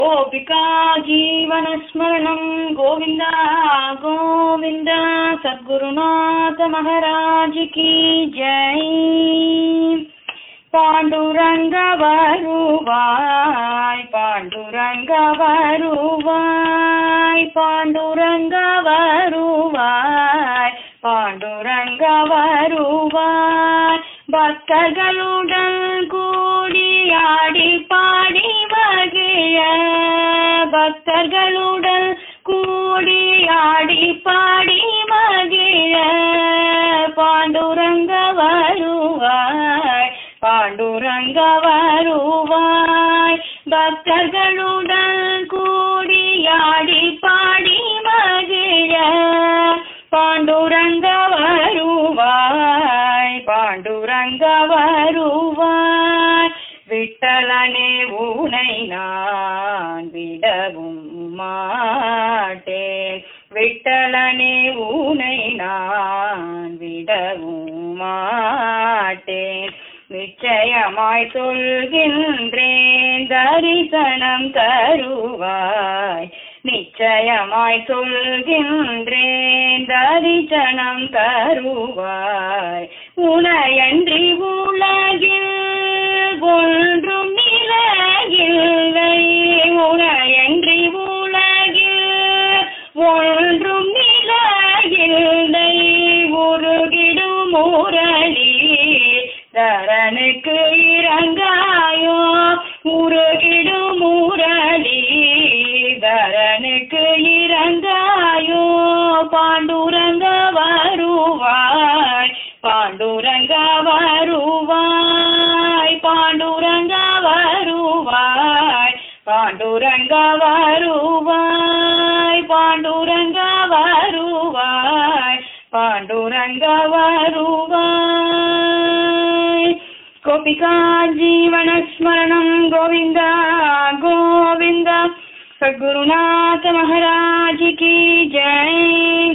गोपिका जीवनस्मरणं गोविन्द गोविन्द सद्गुरुनाथ महाराज की जय பாண்டுரங்க வருவாய் பாண்டுரங்க வருவாய் பாண்டுரங்க வருவாய் பாண்டுரங்க வருவாய் பக்தர்களுடன் கூடி ஆடி பாடி மகிழ பக்தர்களுடன் கூடி ஆடி பாடி மகிழ பாண்டுரங்க வருவாய் பாண்டுரங்க வருவாய் பக்தர்களுடன் கூடி ஆடி பாடி மகிழ பாண்டுரங்க வருவாய் பாண்டுரங்க வருவாய் விட்டலனே உனை நான் விடவும் மாட்டேன் விட்டலனே உனை நான் விடவும் மாட்டேன் நிச்சயமாய் சொல்கின்றேன் தரிசனம் தருவாய் நிச்சயமாய் சொல்கின்றேன் தரிசனம் தருவாய் உனையன்றி உலகில் ஒன்றும் நிலையில்லை உனையன்றி உலகில் ஒன்றும் நிலையில்லை உருகிடும் முரளி தரனுக்கு இறங்காயோ உருகிடும் முரளி தரனுக்கு இறங்காயோ பாண்டுரங்க வருவாய் பாண்டுரங்க வருவாய் பாண்டுரங்க வருவாய் பாண்டுரங்க வருவாய் பாண்டுரங்க வருவாய் பாண்டுரங்க வருவாய் गोपिका जीवनस्मरणं गोविन्द गोविन्द सद्गुरुनाथ महाराज की जय